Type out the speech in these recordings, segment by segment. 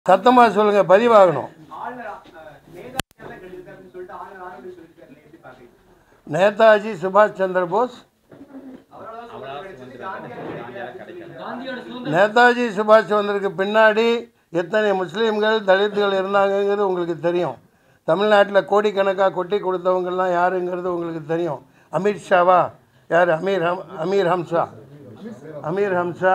சத்தமாக சொல்லுங்கள் பதிவாகணும் ஆளுநர் அஹ், நேதாஜி எல்லாம் கண்டிப்பா அப்படின்னு சொல்லிட்டு ஆளுநர் ஆளுநர் சொல்லியிருக்காரு எப்படி பாக்குறீங்க நேதாஜி சுபாஷ் சந்திர போஸ் அவரால் சுதந்திரம் கிடைச்சது காந்தியார் கிடைக்கல அப்படின்னு சொல்லியிருக்காரு. நேதாஜி சுபாஷ் சந்திரக்கு பின்னாடி எத்தனை முஸ்லீம்கள் தலித்துகள் இருந்தாங்கங்கிறது உங்களுக்கு தெரியும் தமிழ்நாட்டில் கோடிக்கணக்காக கொட்டி கொடுத்தவங்கெல்லாம் யாருங்கிறது உங்களுக்கு தெரியும் அமித்ஷாவா யார் அமீர் ஹம் அமீர் ஹம்சா அமீர் ஹம்சா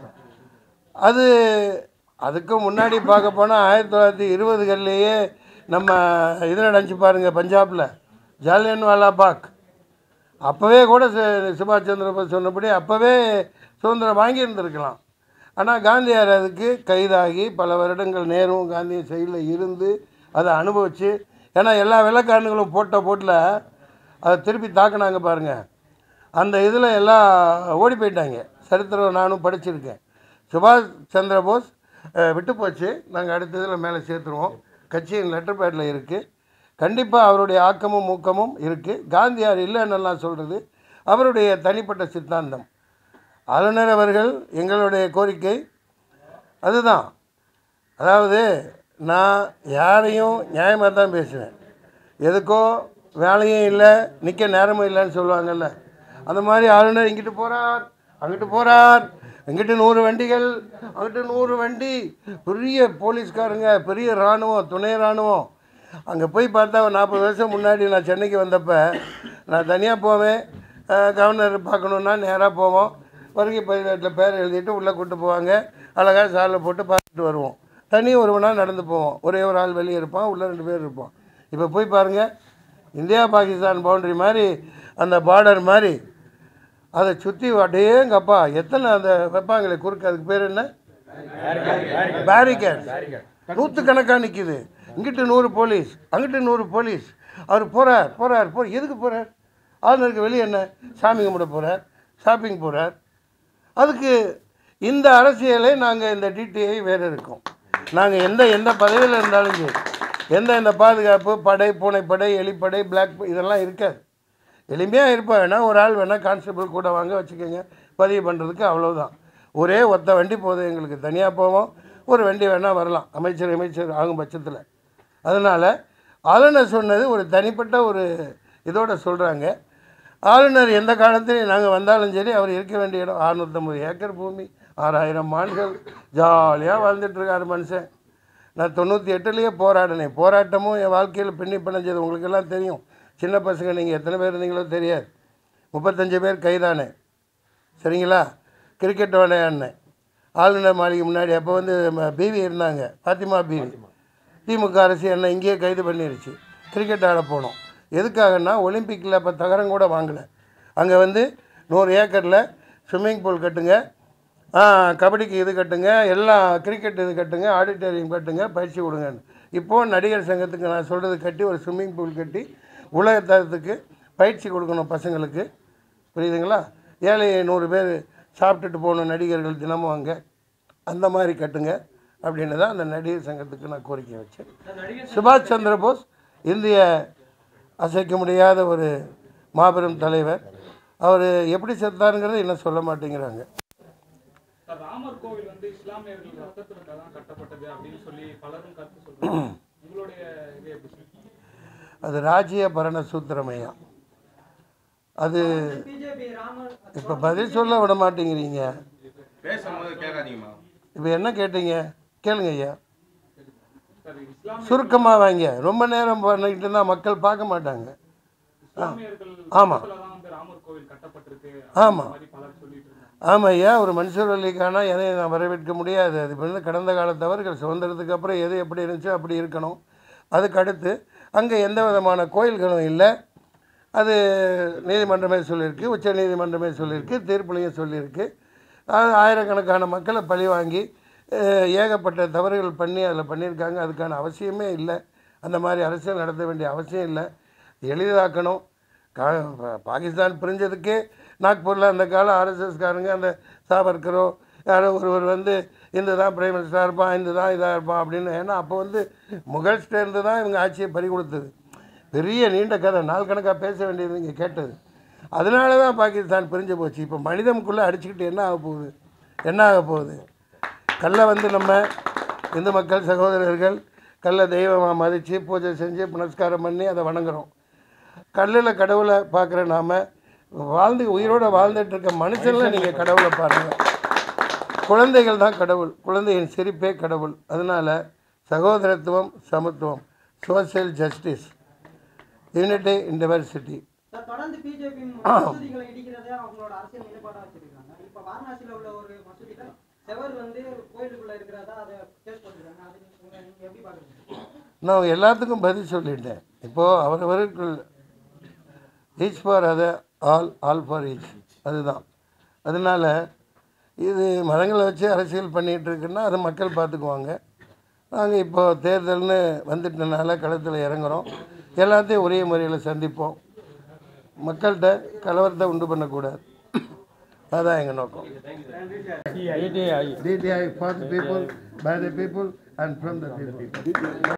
அது அதுக்கு முன்னாடி பார்க்க போனால் ஆயிரத்தி தொள்ளாயிரத்தி இருபதுகள்லேயே நம்ம இது நடந்துச்சு பாருங்கள் பஞ்சாபில் ஜாலியன்வாலா பாக் அப்போவே கூட சு- சுபாஷ் சந்திர போஸ் சொன்னபடி அப்போவே சுதந்திரம் வாங்கியிருந்திருக்கலாம் ஆனால் காந்தியார் அதுக்கு கைதாகி பல வருடங்கள் நேரும் காந்தியும் சைடில் இருந்து அதை அனுபவித்து ஏன்னா எல்லா வெள்ளக்காரனுங்களும் போட்ட போட்டில் அதை திருப்பி தாக்குனாங்க பாருங்கள் அந்த இதில் எல்லாம் ஓடி போயிட்டாங்க சரித்திரம் நானும் படிச்சிருக்கேன் சுபாஷ் சந்திர போஸ் அஹ், விட்டு போச்சு நாங்கள் அடுத்த இதில் மேலே சேர்த்துருவோம் கட்சியின் லெட்டர் பேடில் இருக்குது கண்டிப்பாக அவருடைய ஆக்கமும் ஊக்கமும் இருக்குது காந்தியார் இல்லைன்னெல்லாம் சொல்கிறது அவருடைய தனிப்பட்ட சித்தாந்தம் ஆளுநர் அவர்கள் எங்களுடைய கோரிக்கை அதுதான் அதாவது நான் யாரையும் நியாயமாக தான் பேசுவேன் எதுக்கோ வேலையும் இல்லை நிற்க நேரமும் இல்லைன்னு சொல்லுவாங்கல்ல அந்த மாதிரி ஆளுநர் இங்கிட்டு போகிறார் அங்கிட்டு போகிறார் இங்கிட்டு நூறு வண்டிகள் அங்கிட்டு நூறு வண்டி பெரிய போலீஸ்காரங்க பெரிய இராணுவம் துணை இராணுவம் அங்கே போய் பார்த்தா ஒரு நாற்பது வருஷம் முன்னாடி நான் சென்னைக்கு வந்தப்போ நான் தனியாக போவேன் அஹ், கவர்னர் பார்க்கணுன்னா நேராக போவோம் வருகை பதிவேட்டில் பேர் எழுதிட்டு உள்ளே கூட்டு போவாங்க அழகாக சாலில் போட்டு பார்த்துட்டு வருவோம் தனி ஒருவனாக நடந்து போவோம் ஒரே ஒரு ஆள் வெளியே இருப்பான் உள்ளே ரெண்டு பேர் இருப்போம் இப்போ போய் பாருங்கள் இந்தியா பாகிஸ்தான் பவுண்டரி மாதிரி அந்த பார்டர் மாதிரி அதை சுற்றி அடேங்கப்பா எத்தனை அந்த வைப்பாங்களே குறுக்கு அதுக்கு பேர் என்ன பேரிகேட் நூற்றுக்கணக்காக நிற்கிது இங்கிட்டு நூறு போலீஸ் அங்கிட்டு நூறு போலீஸ் அவர் போகிறார் போகிறார் போ எதுக்கு போகிறார் ஆளுநருக்கு வெளியே என்ன சாமி கும்பிட போகிறார் ஷாப்பிங் போகிறார் அதுக்கு இந்த அரசியலை நாங்கள் இந்த டிடிஐ வேறு இருக்கோம் நாங்கள் எந்த எந்த பதவியில் இருந்தாலும் சரி எந்த இந்த பாதுகாப்பு படை பூனைப்படை எலிப்படை பிளாக் இதெல்லாம் இருக்காது எளிமையாக இருப்பா வேணால் ஒரு ஆள் வேணால் கான்ஸ்டபிள் கூட வாங்க வச்சுக்கோங்க பதிவு பண்ணுறதுக்கு அவ்வளவுதான் ஒரே ஒத்த வண்டி போதும் எங்களுக்கு தனியாக போவோம் ஒரு வண்டி வேணால் வரலாம் அமைச்சர் அமைச்சர் ஆகும் பட்சத்தில் அதனால் ஆளுநர் சொன்னது ஒரு தனிப்பட்ட ஒரு இதோட சொல்கிறாங்க ஆளுநர் எந்த காலத்திலையும் நாங்கள் வந்தாலும் சரி அவர் இருக்க வேண்டிய இடம் அறுநூத்தம்பது ஏக்கர் பூமி ஆறாயிரம் மான்கள் ஜாலியாக வாழ்ந்துட்டு இருக்காரு மனுஷன் நான் தொண்ணூற்றி எட்டுலேயே போராடினேன் போராட்டமும் என் வாழ்க்கையில் பின்னி பிணைஞ்சது உங்களுக்கெல்லாம் தெரியும் சின்ன பசங்க நீங்கள் எத்தனை பேர் இருந்தீங்களோ தெரியாது முப்பத்தஞ்சு பேர் கைதானே சரிங்களா கிரிக்கெட் விளையாடினேன் ஆளுநர் மாளிகை முன்னாடி அப்போ வந்து ம- பிவி இருந்தாங்க பாத்திமா பிவி திமுக அரசு என்னை இங்கேயே கைது பண்ணிருச்சு கிரிக்கெட் ஆட போனோம் எதுக்காகன்னா ஒலிம்பிக்கில் அப்போ தகரம் கூட வாங்கலை அங்கே வந்து நூறு ஏக்கரில் ஸ்விம்மிங் பூல் கட்டுங்க ஆ, கபடிக்கு இது கட்டுங்க எல்லாம் கிரிக்கெட் இது கட்டுங்க ஆடிட்டோரியம் கட்டுங்க பயிற்சி கொடுங்கன்னு இப்போது நடிகர் சங்கத்துக்கு நான் சொல்கிறது கட்டி ஒரு ஸ்விம்மிங் பூல் கட்டி உலக தரத்துக்கு பயிற்சி கொடுக்கணும் பசங்களுக்கு புரியுதுங்களா ஏழை நூறு பேர் சாப்பிட்டுட்டு போகணும் நடிகர்கள் தினமும் அங்கே அந்த மாதிரி கட்டுங்க அப்படின்னு தான் அந்த நடிகர் சங்கத்துக்கு நான் கோரிக்கை வச்சேன் சுபாஷ் சந்திர போஸ் இந்திய அசைக்க முடியாத ஒரு மாபெரும் தலைவர் அவர் எப்படி செத்தாருங்கிறத இன்னும் சொல்ல மாட்டேங்கிறாங்க சார், ராமர் கோவில் வந்து இஸ்லாமியர்கள் ரத்தத்திற்காக தான் கட்டப்பட்டது அப்படின்னு சொல்லி பலரும் கருத்து சொல்றாங்க உங்களுடைய இது எப்படி சார்? அது ராஜ்ய பரண சூத்திரமையா அது இப்போ பதில் சொல்ல விட மாட்டேங்கிறீங்க பேசும்போது கேட்காதீங்கம்மா இப்போ என்ன கேட்டீங்க கேளுங்க ஐயா சார் இஸ்லாம் சுருக்கமாக வாங்க ரொம்ப நேரம் பண்ணிக்கிட்டு இருந்தால் மக்கள் பார்க்க மாட்டாங்க இஸ்லாமியர்கள் ஆமா. தான் வந்து ராமர் கோவில் கட்டப்பட்டிருக்கு ஆமாம் மாதிரி பலர் சொல்லிட்டு இருந்தாங்க ஆமாம் ஐயா ஒரு மனுஷர் வள்ளிக்கான எதையும் நான் வரவேற்க முடியாது அது வந்து கடந்த காலத்தவர்கள் சுதந்திரத்துக்கு அப்புறம் எது எப்படி இருந்துச்சோ அப்படி இருக்கணும் அதுக்கு அடுத்து அங்கே எந்த விதமான கோயில்களும் இல்லை அது நீதிமன்றமே சொல்லியிருக்கு உச்ச நீதிமன்றமே சொல்லியிருக்கு தீர்ப்புலையும் சொல்லியிருக்கு அது ஆயிரக்கணக்கான மக்களை பழி வாங்கி அஹ், ஏகப்பட்ட தவறுகள் பண்ணி அதில் பண்ணியிருக்காங்க அதுக்கான அவசியமே இல்லை அந்த மாதிரி அரசியல் நடத்த வேண்டிய அவசியம் இல்லை எளிதாக்கணும் கா பா- பாகிஸ்தான் பிரிஞ்சதுக்கே நாக்பூரில் அந்த காலம் ஆர்எஸ்எஸ்காரங்க அந்த சாவர்கரோ யாரோ ஒருவர் வந்து இந்த தான் பிரைம் மினிஸ்டராக இருப்பான் இந்த தான் இதாக இருப்பான் அப்படின்னு ஏன்னா அப்போ வந்து முகல்ஸ்டேருந்து தான் இவங்க ஆட்சியை பறி கொடுத்தது பெரிய நீண்ட கதை நாள் கணக்காக பேச வேண்டியது இங்கே கேட்டது அதனால தான் பாகிஸ்தான் பிரிஞ்சு போச்சு இப்போ மனிதனுக்குள்ளே அடிச்சுக்கிட்டு என்ன ஆக போகுது என்ன ஆக போகுது கல்லை வந்து நம்ம இந்து மக்கள் சகோதரர்கள் கல்லை தெய்வமாக மதித்து பூஜை செஞ்சு புனஸ்காரம் பண்ணி அதை வணங்குறோம் கல்லில் கடவுளை பார்க்குற நாம வாழ்ந்து உயிரோடு வாழ்ந்துட்டு இருக்க மனுஷனில் நீங்கள் கடவுளை பாருங்கள் குழந்தைகள் தான் கடவுள் குழந்தையின் சிரிப்பே கடவுள் அதனால் சகோதரத்துவம் சமத்துவம் social justice unity in diversity sir தொடர்ந்து பிஜேபி மசூதிகளை இடிக்கிறத அவங்களோட அரசியல் நிலைப்பாடா வச்சிருக்காங்க இப்ப வாரணாசியில உள்ள ஒரு மசூதியில செவர் வந்து கோயிலுக்குள்ள இருக்கிறதா அதை கேஸ் போட்டுருக்காங்க அது நீங்க நீங்க எப்படி பாக்குறீங்க நான் எல்லாத்துக்கும் பதில் சொல்லிட்டேன் இப்போது அவரவருக்குள் each for other all all for each அதுதான் அதனால் இது மதங்களை வச்சு அரசியல் பண்ணிகிட்டு இருக்குன்னா அதை மக்கள் பார்த்துக்குவாங்க நாங்கள் இப்போ தேர்தல்னு வந்துட்டனால களத்தில் இறங்குறோம் எல்லாத்தையும் ஒரே முறையில் சந்திப்போம் மக்கள்கிட்ட கலவரத்தை உண்டு பண்ணக்கூடாது அதுதான் எங்கள் நோக்கம் DTI for the people, by the people and from the people.